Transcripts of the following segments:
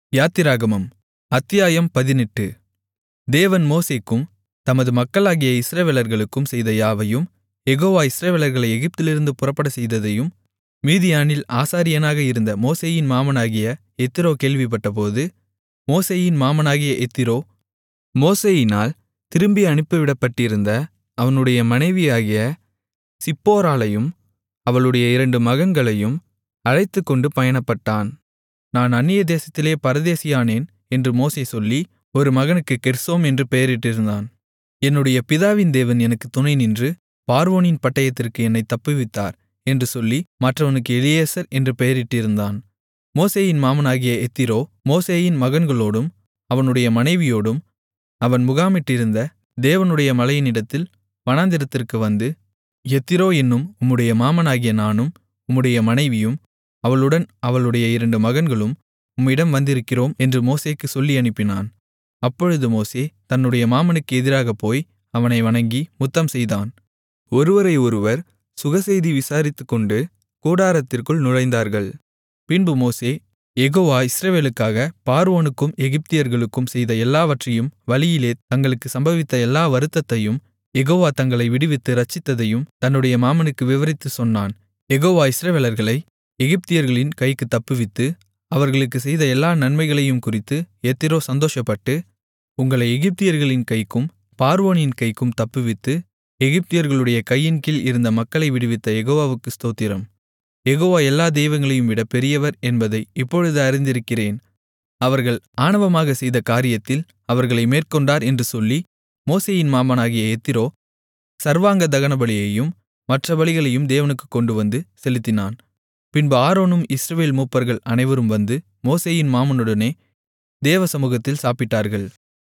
யாத்திராகமம் அத்தியாயம் பதினெட்டு தேவன் மோசேக்கும் தமது மக்களாகிய இஸ்ரவேலர்களுக்கும் செய்த யாவையும் யெகோவா இஸ்ரவேலர்களை எகிப்திலிருந்து புறப்படச் செய்ததையும் மீதியானில் ஆசாரியனாக இருந்த மோசேயின் மாமனாகிய எத்திரோ கேள்விப்பட்டபோது மோசேயின் மாமனாகிய எத்திரோ மோசேயினால் திரும்பி அனுப்பிவிடப்பட்டிருந்த அவனுடைய மனைவியாகிய சிப்போராளையும் அவளுடைய இரண்டு மகன்களையும் அழைத்துக்கொண்டு பயணப்பட்டான் நான் அந்நிய தேசத்திலே பரதேசியானேன் என்று மோசே சொல்லி ஒரு மகனுக்கு கெர்சோம் என்று பெயரிட்டிருந்தான் என்னுடைய பிதாவின் தேவன் எனக்குத் துணை நின்று பார்வோனின் பட்டயத்திற்கு என்னைத் தப்புவித்தார் என்று சொல்லி மற்றவனுக்கு எலியேசர் என்று பெயரிட்டிருந்தான் மோசேயின் மாமனாகிய எத்திரோ மோசேயின் மகன்களோடும் அவனுடைய மனைவியோடும் அவன் முகாமிட்டிருந்த தேவனுடைய மலையினிடத்தில் வனாந்திரத்திற்கு வந்து எத்திரோ என்னும் உம்முடைய மாமனாகிய நானும் உம்முடைய மனைவியும் அவளுடன் அவளுடைய இரண்டு மகன்களும் உம்மிடம் வந்திருக்கிறோம் என்று மோசேக்குச் சொல்லி அனுப்பினான் அப்பொழுது மோசே தன்னுடைய மாமனுக்கு எதிராகப் போய் அவனை வணங்கி முத்தம் செய்தான் ஒருவரை ஒருவர் சுகசெய்தி விசாரித்துக்கொண்டு கூடாரத்திற்குள் நுழைந்தார்கள் பின்பு மோசே யெகோவா இஸ்ரவேலுக்காக பார்வோனுக்கும் எகிப்தியர்களுக்கும் செய்த எல்லாவற்றையும் வழியிலே தங்களுக்கு சம்பவித்த எல்லா வருத்தத்தையும் யெகோவா தங்களை விடுவித்து இரட்சித்ததையும் தன்னுடைய மாமனுக்கு விவரித்துச் சொன்னான் யெகோவா இஸ்ரவேலர்களை எகிப்தியர்களின் கைக்குத் தப்புவித்து அவர்களுக்குச் செய்த எல்லா நன்மைகளையும் குறித்து எத்திரோ சந்தோஷப்பட்டு உங்களை எகிப்தியர்களின் கைக்கும் பார்வோனின் கைக்கும் தப்புவித்து எகிப்தியர்களுடைய கையின்கீழ் இருந்த மக்களை விடுவித்த யெகோவாவுக்கு ஸ்தோத்திரம் யெகோவா எல்லா தெய்வங்களையும் விட பெரியவர் என்பதை இப்பொழுது அறிந்திருக்கிறேன் அவர்கள் ஆணவமாக செய்த காரியத்தில் அவர்களை மேற்கொண்டார் என்று சொல்லி மோசேயின் மாமனாகிய எத்திரோ சர்வாங்க தகனபலியையும் மற்ற பலிகளையும் தேவனுக்குக் கொண்டுவந்து செலுத்தினான் பின்பு ஆரோனும் இஸ்ரவேல் மூப்பர்கள் அனைவரும் வந்து மோசேயின் மாமனுடனே தேவ சமூகத்தில் சாப்பிட்டார்கள்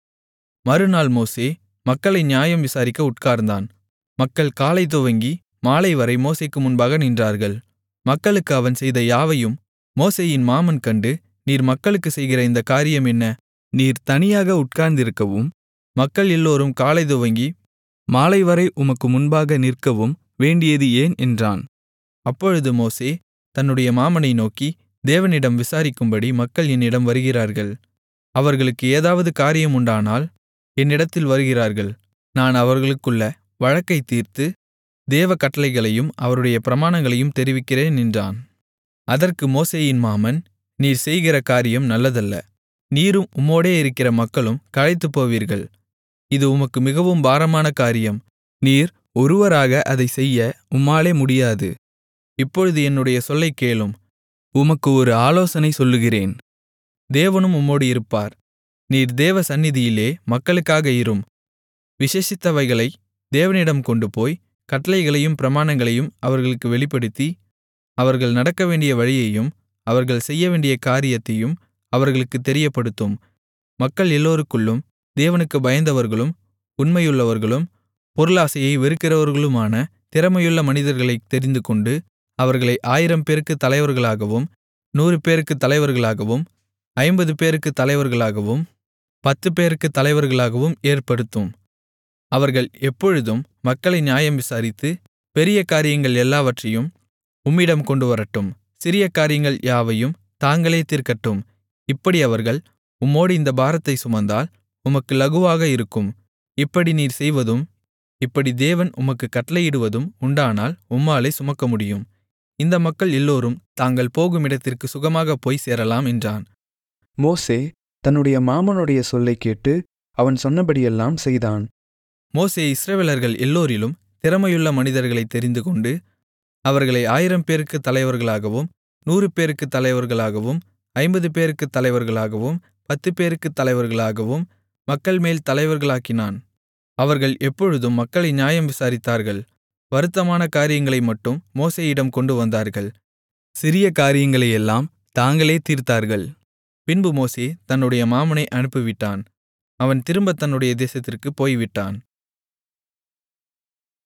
மறுநாள் மோசே மக்களை நியாயம் விசாரிக்க உட்கார்ந்தான் மக்கள் காலை துவங்கி மாலை வரை மோசேக்கு முன்பாக நின்றார்கள் மக்களுக்கு அவன் செய்த யாவையும் மோசேயின் மாமன் கண்டு நீர் மக்களுக்கு செய்கிற இந்த காரியம் என்ன நீர் தனியாக உட்கார்ந்திருக்கவும் மக்கள் எல்லோரும் காலை துவங்கி மாலை வரை உமக்கு முன்பாக நிற்கவும் வேண்டியது ஏன் என்றான் அப்பொழுது மோசே தன்னுடைய மாமனை நோக்கி தேவனிடம் விசாரிக்கும்படி மக்கள் என்னிடம் வருகிறார்கள் அவர்களுக்கு ஏதாவது காரியம் உண்டானால் என்னிடத்தில் வருகிறார்கள் நான் அவர்களுக்குள்ள வழக்கை தீர்த்து தேவ கட்டளைகளையும் அவருடைய பிரமாணங்களையும் தெரிவிக்கிறேன் என்றான் அதற்கு மோசேயின் மாமன் நீர் செய்கிற காரியம் நல்லதல்ல நீரும் உம்மோடே இருக்கிற மக்களும் களைத்துப் போவீர்கள் இது உமக்கு மிகவும் பாரமான காரியம் நீர் ஒருவராக அதை செய்ய உம்மாலே முடியாது இப்பொழுது என்னுடைய சொல்லைக் கேளும் உமக்கு ஒரு ஆலோசனை சொல்லுகிறேன் தேவனும் உம்மோடு இருப்பார் நீர் தேவ சந்நிதியிலே மக்களுக்காக இரும் விசேஷித்தவைகளை தேவனிடம் கொண்டு போய் கட்டளைகளையும் பிரமாணங்களையும் அவர்களுக்கு வெளிப்படுத்தி அவர்கள் நடக்க வேண்டிய வழியையும் அவர்கள் செய்யவேண்டிய காரியத்தையும் அவர்களுக்கு தெரியப்படுத்தும் மக்கள் எல்லோருக்குள்ளும் தேவனுக்கு பயந்தவர்களும் உண்மையுள்ளவர்களும் பொருளாசையை வெறுக்கிறவர்களுமான திறமையுள்ள மனிதர்களைத் தெரிந்துகொண்டு அவர்களை ஆயிரம் பேருக்கு தலைவர்களாகவும் நூறு பேருக்கு தலைவர்களாகவும் ஐம்பது பேருக்கு தலைவர்களாகவும் பத்து பேருக்கு தலைவர்களாகவும் ஏற்படுத்தும் அவர்கள் எப்பொழுதும் மக்களை நியாயம் விசாரித்து பெரிய காரியங்கள் எல்லாவற்றையும் உம்மிடம் கொண்டுவரட்டும் சிறிய காரியங்கள் யாவையும் தாங்களே தீர்க்கட்டும் இப்படி அவர்கள் உம்மோடு இந்த பாரத்தை சுமந்தால் உமக்கு லகுவாக இருக்கும் இப்படி நீர் செய்வதும் இப்படி தேவன் உமக்கு கட்டளையிடுவதும் உண்டானால் உம்மாலே சுமக்க முடியும் இந்த மக்கள் எல்லோரும் தாங்கள் போகும் இடத்திற்கு சுகமாகப் போய் சேரலாம் என்றான் மோசே தன்னுடைய மாமனுடைய சொல்லைக் கேட்டு அவன் சொன்னபடியெல்லாம் செய்தான் மோசே இஸ்ரவேலர்கள் எல்லோரிலும் திறமையுள்ள மனிதர்களைத் தெரிந்துகொண்டு அவர்களை ஆயிரம் பேருக்கு தலைவர்களாகவும் நூறு பேருக்கு தலைவர்களாகவும் ஐம்பது பேருக்கு தலைவர்களாகவும் பத்து பேருக்கு தலைவர்களாகவும் மக்கள் மேல் தலைவர்களாக்கினான் அவர்கள் எப்பொழுதும் மக்களை நியாயம் விசாரித்தார்கள் வருத்தமான காரியங்களை மட்டும் மோசேயிடம் கொண்டு வந்தார்கள் சிறிய காரியங்களையெல்லாம் தாங்களே தீர்த்தார்கள் பின்பு மோசே தன்னுடைய மாமனை அனுப்பிவிட்டான் அவன் திரும்ப தன்னுடைய தேசத்திற்குப் போய்விட்டான்